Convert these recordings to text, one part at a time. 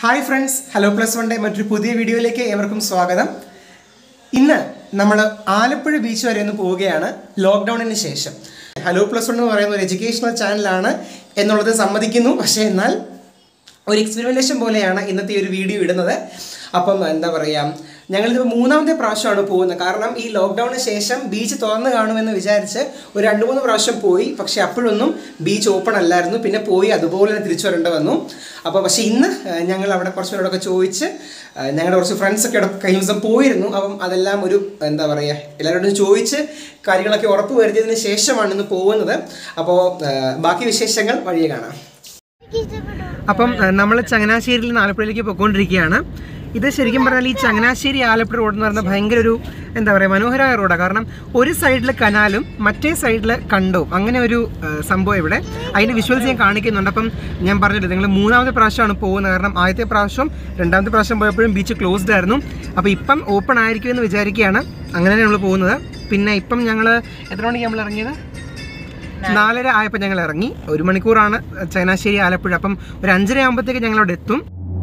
hi friends hello plus വണ്ടെ മറ്റൊരു പുതിയ വീഡിയോയിലേക്ക് ഏവർക്കും സ്വാഗതം ഇന്ന് നമ്മൾ ആലപ്പുഴ ബീച്ച് വരെ ഒന്ന് പോവുകയാണ് ലോക്ക്ഡൗണിന് ശേഷം ഹലോ പ്ലസ് വൺ എന്ന് പറയുന്ന ഒരു എഡ്യൂക്കേഷണൽ ചാനലാണ് എന്നുള്ളത് സമ്മതിക്കുന്നു പക്ഷേ എന്നാൽ ഒരു എക്സ്പെരിമെൻറ്റേഷൻ പോലെയാണ് ഇന്നത്തെ ഈ ഒരു വീഡിയോ ഇടുന്നത് അപ്പം എന്താ പറയുക ഞങ്ങളിതിപ്പോൾ മൂന്നാമത്തെ പ്രാവശ്യമാണ് പോകുന്നത് കാരണം ഈ ലോക്ക്ഡൗണിന് ശേഷം ബീച്ച് തുറന്ന് കാണുമെന്ന് വിചാരിച്ച് ഒരു രണ്ട് മൂന്ന് പ്രാവശ്യം പോയി പക്ഷേ അപ്പോഴൊന്നും ബീച്ച് ഓപ്പൺ അല്ലായിരുന്നു പിന്നെ പോയി അതുപോലെ തന്നെ തിരിച്ചു വരേണ്ടി വന്നു അപ്പോൾ പക്ഷേ ഇന്ന് ഏഹ്, ഞങ്ങൾ അവിടെ കുറച്ച് പേരോടൊക്കെ ചോദിച്ച് ഏഹ്, ഞങ്ങളുടെ കുറച്ച് ഫ്രണ്ട്സൊക്കെ അവിടെ കഴിഞ്ഞ ദിവസം പോയിരുന്നു അപ്പം അതെല്ലാം ഒരു എന്താ പറയുക എല്ലാവരോടും ചോദിച്ച് കാര്യങ്ങളൊക്കെ ഉറപ്പ് വരുത്തിയതിന് ശേഷമാണ് ഇന്ന് പോകുന്നത് അപ്പോൾ ഏഹ്, ബാക്കി വിശേഷങ്ങൾ വഴിയെ കാണാം അപ്പം നമ്മൾ ചങ്ങനാശ്ശേരിയിൽ നിന്ന് ആലപ്പുഴയിലേക്ക് പോയിക്കൊണ്ടിരിക്കുകയാണ് ഇത് ശരിക്കും പറഞ്ഞാൽ ഈ ചങ്ങനാശ്ശേരി ആലപ്പുഴ റോഡ് എന്ന് പറയുന്നത് ഭയങ്കര ഒരു എന്താ പറയുക മനോഹരമായ റോഡാണ് കാരണം ഒരു സൈഡിൽ കനാലും മറ്റേ സൈഡിൽ കണ്ടവും അങ്ങനെ ഒരു ആ, സംഭവം ഇവിടെ അതിൻ്റെ വിഷ്വൽസ് ഞാൻ കാണിക്കുന്നുണ്ട് അപ്പം ഞാൻ പറഞ്ഞില്ല നിങ്ങൾ മൂന്നാമത്തെ പ്രാവശ്യമാണ് പോകുന്നത് കാരണം ആദ്യത്തെ പ്രാവശ്യം രണ്ടാമത്തെ പ്രാവശ്യം പോയപ്പോഴും ബീച്ച് ക്ലോസ്ഡ് ആയിരുന്നു അപ്പോൾ ഇപ്പം ഓപ്പൺ ആയിരിക്കും എന്ന് വിചാരിക്കുകയാണ് അങ്ങനെയാണ് നമ്മൾ പോകുന്നത് പിന്നെ ഇപ്പം ഞങ്ങൾ എത്ര മണിക്ക് നമ്മൾ ഇറങ്ങിയത് നാലര ആയപ്പോൾ ഞങ്ങൾ ഇറങ്ങി ഒരു മണിക്കൂറാണ് ചങ്ങനാശ്ശേരി ആലപ്പുഴ അപ്പം ഒരു അഞ്ചര ആകുമ്പോഴത്തേക്ക് ഞങ്ങൾ അവിടെ എത്തും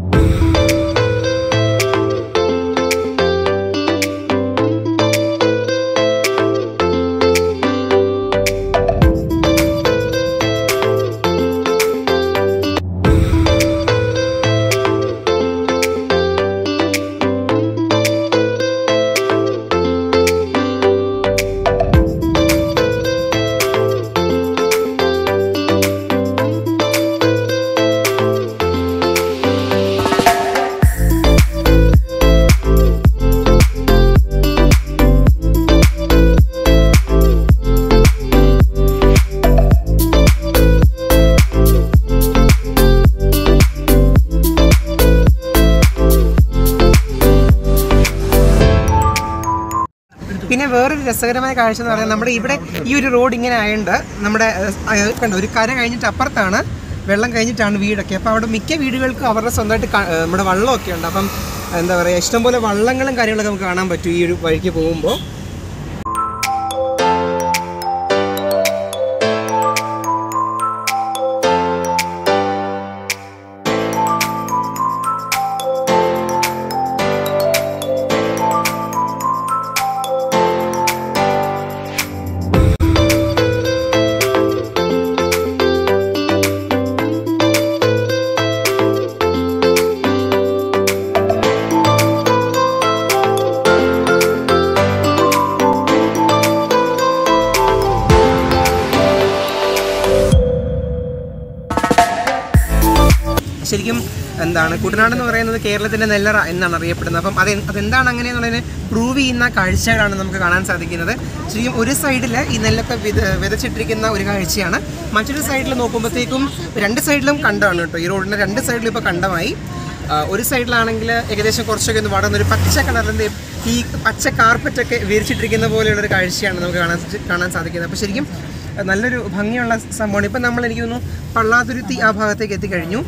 പിന്നെ വേറൊരു രസകരമായ കാഴ്ച എന്ന് പറയുന്നത് നമ്മുടെ ഇവിടെ ഈ ഒരു റോഡ് ഇങ്ങനെ ആയതുകൊണ്ട് നമ്മുടെ ഏഹ്, കണ്ടോ ഒരു കര കഴിഞ്ഞിട്ട് അപ്പുറത്താണ് വെള്ളം കഴിഞ്ഞിട്ടാണ് വീടൊക്കെ അപ്പോൾ അവിടെ മിക്ക വീടുകൾക്കും അവരുടെ സ്വന്തമായിട്ട് ക- ഏഹ്, നമ്മുടെ വള്ളമൊക്കെ ഉണ്ട് അപ്പം എന്താ പറയുക ഇഷ്ടംപോലെ വള്ളങ്ങളും കാര്യങ്ങളൊക്കെ നമുക്ക് കാണാൻ പറ്റും ഈ ഒരു വഴിക്ക് പോകുമ്പോൾ ശരിക്കും എന്താണ് കുട്ടനാട് എന്ന് പറയുന്നത് കേരളത്തിന്റെ നെല്ലറ എന്നാണ് അറിയപ്പെടുന്നത് അപ്പം അത് അതെന്താണ് അങ്ങനെ എന്നുള്ളതിനെ പ്രൂവ് ചെയ്യുന്ന കാഴ്ചകളാണ് നമുക്ക് കാണാൻ സാധിക്കുന്നത് ശരിക്കും ഒരു സൈഡിൽ ഈ നെല്ലൊക്കെ വിത വിതച്ചിട്ടിരിക്കുന്ന ഒരു കാഴ്ചയാണ് മറ്റൊരു സൈഡിൽ നോക്കുമ്പോഴത്തേക്കും രണ്ട് സൈഡിലും കണ്ടമാണ് കേട്ടോ ഈ റോഡിന്റെ രണ്ട് സൈഡിലും ഇപ്പോൾ കണ്ടമായി ആ, ഒരു സൈഡിലാണെങ്കിൽ ഏകദേശം കുറച്ചൊക്കെ ഒന്ന് വളർന്ന ഒരു പച്ച കളറിൻ്റെ ഈ പച്ച കാർപ്പറ്റൊക്കെ വിരിച്ചിട്ടിരിക്കുന്ന പോലെയുള്ള ഒരു കാഴ്ചയാണ് നമുക്ക് കാണാൻ കാണാൻ സാധിക്കുന്നത് അപ്പോൾ ശരിക്കും ആ, നല്ലൊരു ഭംഗിയുള്ള സംഭവമാണ് ഇപ്പം നമ്മൾ എനിക്ക് തോന്നുന്നു പള്ളാതുരുത്തി ആ ഭാഗത്തേക്ക് എത്തിക്കഴിഞ്ഞു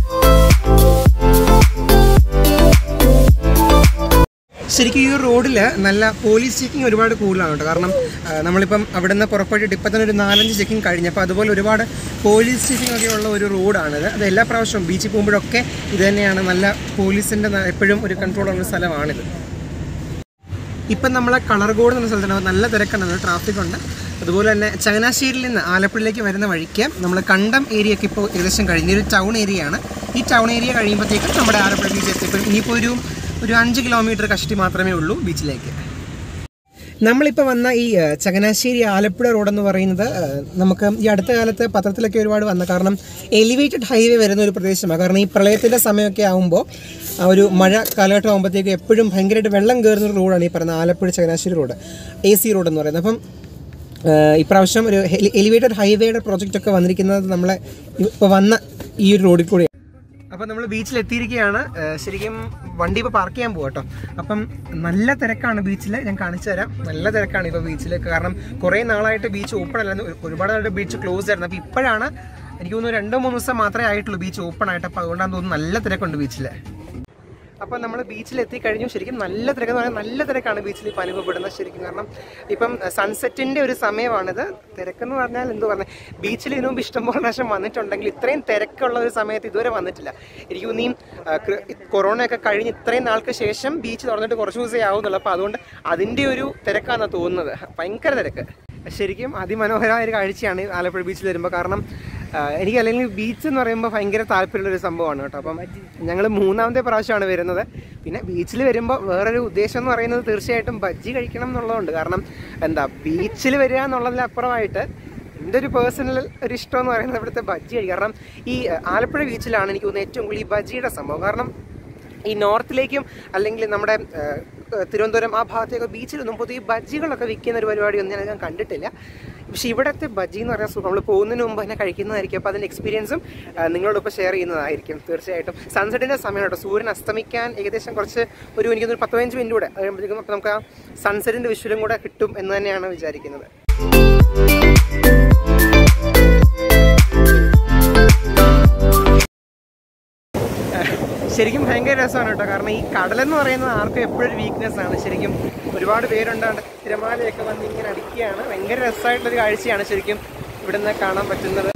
ശരിക്കും ഈ റോഡിൽ നല്ല പോലീസ് ചെക്കിംഗ് ഒരുപാട് കൂടുതലാണ് കേട്ടോ കാരണം ആ, നമ്മളിപ്പം അവിടെ നിന്ന് പുറപ്പെട്ടിട്ട് ഇപ്പം തന്നെ ഒരു നാലഞ്ച് ചെക്കിംഗ് കഴിഞ്ഞു അപ്പോൾ അതുപോലെ ഒരുപാട് പോലീസ് ചെക്കിംഗ് ഒക്കെ ഉള്ള ഒരു റോഡാണിത് അത് എല്ലാ പ്രാവശ്യവും ബീച്ചിൽ പോകുമ്പോഴൊക്കെ ഇത് തന്നെയാണ് നല്ല പോലീസിൻ്റെ എപ്പോഴും ഒരു കൺട്രോൾ ഉള്ള സ്ഥലമാണിത് ഇപ്പം നമ്മളെ കളർകോട് എന്ന സ്ഥലത്താണ് നല്ല തിരക്കുണ്ട് ട്രാഫിക് ഉണ്ട് അതുപോലെ തന്നെ ചങ്ങനാശ്ശേരിയിൽ നിന്ന് ആലപ്പുഴയിലേക്ക് വരുന്ന വഴിക്ക് നമ്മൾ കണ്ടം ഏരിയ ഒക്കെ ഇപ്പോൾ ഏകദേശം കഴിഞ്ഞ ഒരു ടൗൺ ഏരിയയാണ് ഈ ടൗൺ ഏരിയ കഴിയുമ്പോഴത്തേക്കും നമ്മുടെ ആലപ്പുഴ ബീച്ച് എത്തിയപ്പോൾ ഇനിയിപ്പോൾ ഒരു ഒരു അഞ്ച് കിലോമീറ്റർ കഷ്ടി മാത്രമേ ഉള്ളൂ ബീച്ചിലേക്ക് നമ്മളിപ്പോൾ വന്ന ഈ ഏഹ്, ചങ്ങനാശ്ശേരി ആലപ്പുഴ റോഡെന്ന് പറയുന്നത് ഏഹ്, നമുക്ക് ഈ അടുത്ത കാലത്ത് പത്രത്തിലൊക്കെ ഒരുപാട് വന്ന കാരണം എലിവേറ്റഡ് ഹൈവേ വരുന്ന ഒരു പ്രദേശമാണ് കാരണം ഈ പ്രളയത്തിൻ്റെ സമയമൊക്കെ ആകുമ്പോൾ ആ ഒരു മഴ കാലഘട്ടം ആകുമ്പോഴത്തേക്ക് എപ്പോഴും ഭയങ്കരമായിട്ട് വെള്ളം കയറുന്ന ഒരു റോഡാണ് ഈ പറയുന്ന Alappuzha Changanassery road A C road എന്ന് പറയുന്നത് അപ്പം ഏഹ്, ഇപ്രാവശ്യം ഒരു എലിവേറ്റഡ് ഹൈവേയുടെ പ്രോജക്റ്റ് ഒക്കെ വന്നിരിക്കുന്നത് നമ്മളെ ഇപ്പോൾ വന്ന ഈ ഒരു റോഡിൽ കൂടി അപ്പോൾ നമ്മൾ ബീച്ചിൽ എത്തിയിരിക്കുകയാണ് ഏഹ് ശരിക്കും വണ്ടി ഇപ്പോൾ പാർക്ക് ചെയ്യാൻ പോകും കേട്ടോ അപ്പം നല്ല തിരക്കാണ് ബീച്ചിൽ ഞാൻ കാണിച്ചു തരാം നല്ല തിരക്കാണ് ഇപ്പോൾ ബീച്ചിൽ കാരണം കുറേ നാളായിട്ട് ബീച്ച് ഓപ്പൺ അല്ലായിരുന്നു ഒരു- ഒരുപാട് നാളായിട്ട് ബീച്ച് ക്ലോസ് ആയിരുന്നു അപ്പോൾ ഇപ്പോഴാണ് എനിക്ക് തോന്നുന്നു രണ്ടോ മൂന്ന് ദിവസം മാത്രമേ ആയിട്ടുള്ളൂ ബീച്ച് ഓപ്പൺ ആയിട്ട് അപ്പോൾ അതുകൊണ്ടാണ് തോന്നുന്നു നല്ല തിരക്കുണ്ട് ബീച്ചിൽ അപ്പം നമ്മൾ ബീച്ചിൽ എത്തിക്കഴിഞ്ഞു ശരിക്കും നല്ല തിരക്ക് എന്ന് പറഞ്ഞാൽ നല്ല തിരക്കാണ് ബീച്ചിൽ ഇപ്പോൾ അനുഭവപ്പെടുന്നത് ശരിക്കും കാരണം ഇപ്പം സൺസെറ്റിൻ്റെ ഒരു സമയമാണിത് തിരക്കെന്ന് പറഞ്ഞാൽ എന്ത് പറഞ്ഞാൽ ബീച്ചിൽ ഇതിനു മുമ്പ് ഇഷ്ടംപോലെ പ്രാവശ്യം വന്നിട്ടുണ്ടെങ്കിൽ ഇത്രയും തിരക്കുള്ള ഒരു സമയത്ത് ഇതുവരെ വന്നിട്ടില്ല എനിക്ക് തോന്നി കൊറോണ ഒക്കെ കഴിഞ്ഞ് ഇത്രയും നാൾക്ക് ശേഷം ബീച്ച് തുറന്നിട്ട് കുറച്ച് ദിവസമേ ആവുന്നുള്ളൂ അപ്പോൾ അതുകൊണ്ട് അതിൻ്റെ ഒരു തിരക്കാണെന്ന് തോന്നുന്നത് ഭയങ്കര തിരക്ക് ശരിക്കും അതിമനോഹരമായ ഒരു കാഴ്ചയാണ് ഈ ആലപ്പുഴ ബീച്ചിൽ വരുമ്പോൾ കാരണം ആ, എനിക്ക് അല്ലെങ്കിൽ ബീച്ച് എന്ന് പറയുമ്പോൾ ഭയങ്കര താല്പര്യമുള്ള ഒരു സംഭവമാണ് കേട്ടോ അപ്പം ഞങ്ങൾ മൂന്നാമത്തെ പ്രാവശ്യമാണ് വരുന്നത് പിന്നെ ബീച്ചിൽ വരുമ്പോൾ വേറൊരു ഉദ്ദേശം എന്ന് പറയുന്നത് തീർച്ചയായിട്ടും ബജ്ജി കഴിക്കണം എന്നുള്ളതുണ്ട് കാരണം എന്താ ബീച്ചിൽ വരിക എന്നുള്ളതിലപ്പുറമായിട്ട് എൻ്റെ ഒരു പേഴ്സണൽ ഒരു ഇഷ്ടം എന്ന് പറയുന്നത് ഇവിടുത്തെ ബജ്ജി കഴിക്കുക കാരണം ഈ ആ, ആലപ്പുഴ ബീച്ചിലാണ് എനിക്ക് തോന്നുന്നത് ഏറ്റവും കൂടുതൽ ഈ ബജ്ജിയുടെ സംഭവം കാരണം ഈ നോർത്തിലേക്കും അല്ലെങ്കിൽ നമ്മുടെ ആ, തിരുവനന്തപുരം ആ ഭാഗത്തേക്ക് ബീച്ചിലൊന്നും പൊതുവെ ഈ ബജ്ജികളൊക്കെ വിൽക്കുന്ന ഒരു പരിപാടിയൊന്നും ഞാൻ അധികം കണ്ടിട്ടില്ല പക്ഷേ ഇവിടുത്തെ ബജ്ജി എന്ന് പറയുന്ന സുഖം നമ്മൾ പോകുന്നതിന് മുമ്പ് തന്നെ കഴിക്കുന്നതായിരിക്കും അപ്പോൾ അതിൻ്റെ എക്സ്പീരിയൻസും ആ, നിങ്ങളോടൊപ്പം ഷെയർ ചെയ്യുന്നതായിരിക്കും തീർച്ചയായിട്ടും സൺസെറ്റിൻ്റെ സമയം കേട്ടോ സൂര്യൻ അസ്തമിക്കാൻ ഏകദേശം കുറച്ച് ഒരു എനിക്ക് തോന്നുന്നു പത്ത് പതിനഞ്ച് മിനിറ്റ് കൂടെ അത് കഴിയുമ്പോഴത്തേക്കും അപ്പോൾ നമുക്ക് ആ സൺസെറ്റിൻ്റെ വിഷ്വലും കൂടെ കിട്ടും എന്ന് തന്നെയാണ് വിചാരിക്കുന്നത് ശരിക്കും ഭയങ്കര രസമാണ് കേട്ടോ കാരണം ഈ കടലെന്ന് പറയുന്നത് ആർക്കും എപ്പോഴും ഒരു വീക്ക്നെസ് ആണ് ശരിക്കും ഒരുപാട് പേരുണ്ടാണ്ട് തിരമാലയൊക്കെ വന്ന് ഇങ്ങനെ അടിക്കുകയാണ് ഭയങ്കര രസമായിട്ടുള്ളൊരു കാഴ്ചയാണ് ശരിക്കും ഇവിടുന്ന് കാണാൻ പറ്റുന്നത്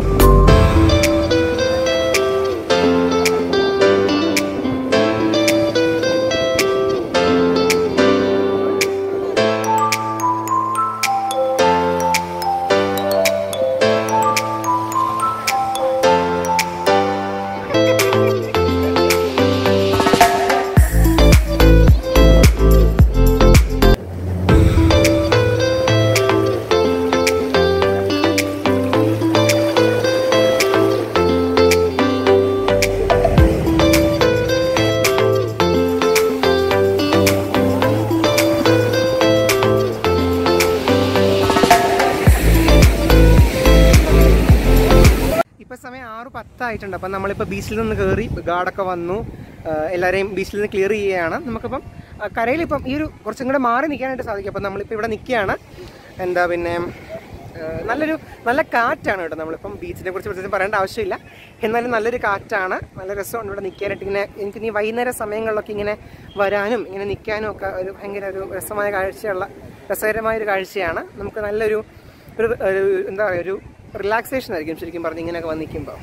ഇപ്പൊ സമയം ആറ് പത്തായിട്ടുണ്ട് അപ്പം നമ്മളിപ്പോൾ ബീച്ചിൽ നിന്ന് കയറി ഗാർഡൊക്കെ വന്നു ആ, എല്ലാവരെയും ബീച്ചിൽ നിന്ന് ക്ലിയർ ചെയ്യുകയാണ് നമുക്കിപ്പം ആ, കരയിൽ ഇപ്പം ഈ ഒരു കുറച്ചും കൂടെ മാറി നിൽക്കാനായിട്ട് സാധിക്കും അപ്പം നമ്മളിപ്പോൾ ഇവിടെ നിൽക്കുകയാണ് എന്താ പിന്നെ ആ, നല്ലൊരു നല്ല കാറ്റാണ് കേട്ടോ നമ്മളിപ്പം ബീച്ചിനെ കുറിച്ച് പ്രത്യേകിച്ച് പറയേണ്ട ആവശ്യമില്ല എന്നാലും നല്ലൊരു കാറ്റാണ് നല്ല രസമാണ് ഇവിടെ നിൽക്കാനായിട്ട് ഇങ്ങനെ എനിക്ക് ഇനി വൈകുന്നേര സമയങ്ങളിലൊക്കെ ഇങ്ങനെ വരാനും ഇങ്ങനെ നിൽക്കാനും ഒക്കെ ഒരു ഭയങ്കര ഒരു രസമായ കാഴ്ചയുള്ള രസകരമായ ഒരു കാഴ്ചയാണ് നമുക്ക് നല്ലൊരു ഒരു ഒരു എന്താ പറയുക ഒരു റിലാക്സേഷൻ ആയിരിക്കും ശരിക്കും പറഞ്ഞ് ഇങ്ങനെയൊക്കെ വന്ന് നിൽക്കുമ്പോൾ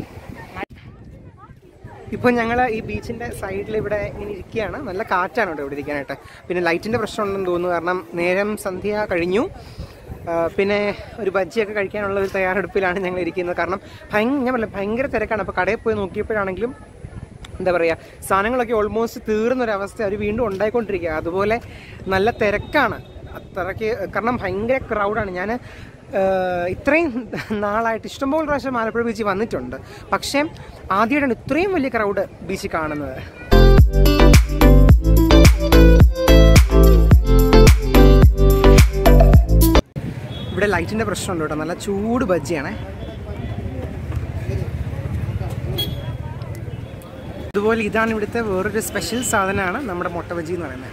ഇപ്പോൾ ഞങ്ങൾ ഈ ബീച്ചിൻ്റെ സൈഡിൽ ഇവിടെ ഇങ്ങനെ ഇരിക്കുകയാണ് നല്ല കാറ്റാണ് ഇവിടെ ഇവിടെ ഇരിക്കാനായിട്ട് പിന്നെ ലൈറ്റിൻ്റെ പ്രശ്നം ഉണ്ടെന്ന് തോന്നുന്നു കാരണം നേരം സന്ധ്യ കഴിഞ്ഞു ആ, പിന്നെ ഒരു ബജ്ജിയൊക്കെ കഴിക്കാനുള്ള ഒരു തയ്യാറെടുപ്പിലാണ് ഞങ്ങൾ ഇരിക്കുന്നത് കാരണം ഭയങ്കര ഞാൻ പറഞ്ഞില്ലേ, ഭയങ്കര തിരക്കാണ് അപ്പോൾ കടയിൽ പോയി നോക്കിയപ്പോഴാണെങ്കിലും എന്താ പറയുക സാധനങ്ങളൊക്കെ ഓൾമോസ്റ്റ് തീർന്നൊരവസ്ഥ അവർ വീണ്ടും ഉണ്ടായിക്കൊണ്ടിരിക്കുക അതുപോലെ നല്ല തിരക്കാണ് അത്രയ്ക്ക് കാരണം ഭയങ്കര ക്രൗഡാണ് ഞാൻ ഇത്രയും നാളായിട്ട് ഇഷ്ടംപോലെ പ്രാവശ്യം ആലപ്പുഴ ബീച്ചിൽ വന്നിട്ടുണ്ട് പക്ഷേ ആദ്യമായിട്ടാണ് ഇത്രയും വലിയ ക്രൗഡ് ബീച്ചിൽ കാണുന്നത് ഇവിടെ ലൈറ്റിൻ്റെ പ്രശ്നമുണ്ട് കേട്ടോ നല്ല ചൂട് ബജ്ജിയാണേ അതുപോലെ ഇതാണ് ഇവിടുത്തെ വേറൊരു സ്പെഷ്യൽ സാധനമാണ് നമ്മുടെ മുട്ട ബജി എന്ന് പറയുന്നത്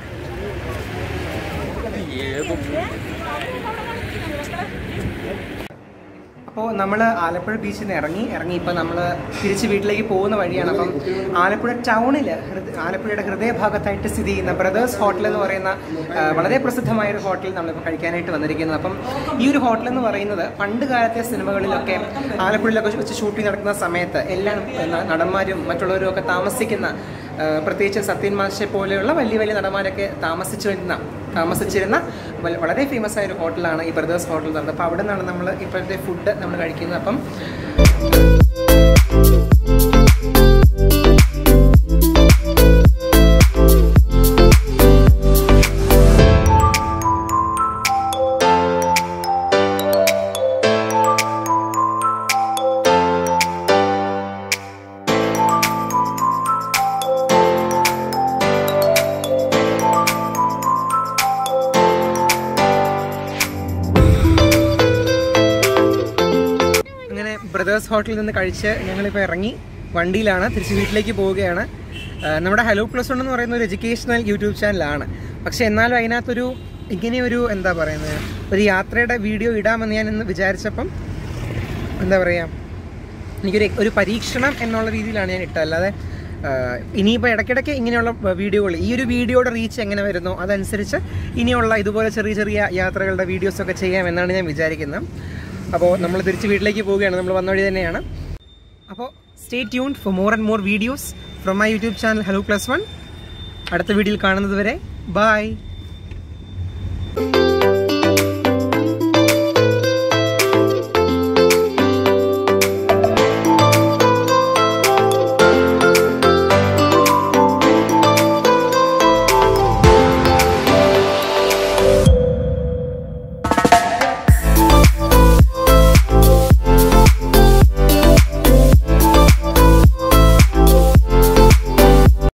അപ്പോൾ നമ്മൾ ആലപ്പുഴ ബീച്ചിൽ നിന്ന് ഇറങ്ങി ഇറങ്ങി ഇപ്പോൾ നമ്മൾ തിരിച്ച് വീട്ടിലേക്ക് പോകുന്ന വഴിയാണ് അപ്പം ആലപ്പുഴ ടൗണിൽ ആലപ്പുഴയുടെ ഹൃദയഭാഗത്തായിട്ട് സ്ഥിതി ചെയ്യുന്ന ബ്രദേഴ്സ് ഹോട്ടൽ എന്ന് പറയുന്ന ആ, വളരെ പ്രസിദ്ധമായ ഒരു ഹോട്ടൽ നമ്മളിപ്പോൾ കഴിക്കാനായിട്ട് വന്നിരിക്കുന്നത് അപ്പം ഈ ഒരു ഹോട്ടൽ എന്ന് പറയുന്നത് പണ്ട് കാലത്തെ സിനിമകളിലൊക്കെ ആലപ്പുഴയിലൊക്കെ വെച്ച് ഷൂട്ടിംഗ് നടക്കുന്ന സമയത്ത് എല്ലാ ന- നടന്മാരും മറ്റുള്ളവരും ഒക്കെ താമസിക്കുന്ന ആ, പ്രത്യേകിച്ച് സത്യൻ മാഷെ പോലെയുള്ള വലിയ വലിയ നടന്മാരൊക്കെ താമസിച്ചു വരുന്ന താമസിച്ചിരുന്ന വൽ- വളരെ ഫേമസ് ആയ ഒരു ഹോട്ടലാണ് ഈ ബ്രദേഴ്സ് ഹോട്ടൽ എന്ന് പറയുന്നത് അപ്പോൾ അവിടെ നിന്നാണ് നമ്മൾ ഇപ്പോഴത്തെ ഫുഡ് നമ്മൾ കഴിക്കുന്നത് അപ്പം അങ്ങനെ ബ്രദേഴ്സ് ഹോട്ടലിൽ നിന്ന് കഴിച്ച് ഞങ്ങളിപ്പോൾ ഇറങ്ങി വണ്ടിയിലാണ് തിരിച്ച് വീട്ടിലേക്ക് പോവുകയാണ് ആ, നമ്മുടെ ഹലോ പ്ലസ് വൺ എന്ന് പറയുന്ന ഒരു എഡ്യൂക്കേഷണൽ യൂട്യൂബ് ചാനലാണ് പക്ഷേ എന്നാലും അതിനകത്തൊരു ഇങ്ങനെ ഒരു എന്താ പറയുന്നത് ഒരു യാത്രയുടെ വീഡിയോ ഇടാമെന്ന് ഞാൻ ഇന്ന് വിചാരിച്ചപ്പം എന്താ പറയുക എനിക്കൊരു ഒരു പരീക്ഷണം എന്നുള്ള രീതിയിലാണ് ഞാൻ ഇട്ടത് അല്ലാതെ ഇനിയിപ്പോൾ ഇടയ്ക്കിടയ്ക്ക് ഇങ്ങനെയുള്ള വീഡിയോകൾ ഈ ഒരു വീഡിയോയുടെ റീച്ച് എങ്ങനെ വരുന്നോ അതനുസരിച്ച് ഇനിയുള്ള ഇതുപോലെ ചെറിയ ചെറിയ യാത്രകളുടെ വീഡിയോസൊക്കെ ചെയ്യാമെന്നാണ് ഞാൻ വിചാരിക്കുന്നത് അപ്പോൾ നമ്മൾ തിരിച്ച് വീട്ടിലേക്ക് പോവുകയാണ് നമ്മൾ വന്ന വഴി തന്നെയാണ് അപ്പോൾ stay tune for more and more videos from my YouTube channel hello plus one അടുത്ത വീഡിയോയിൽ കാണുന്നത് വരെ ബൈ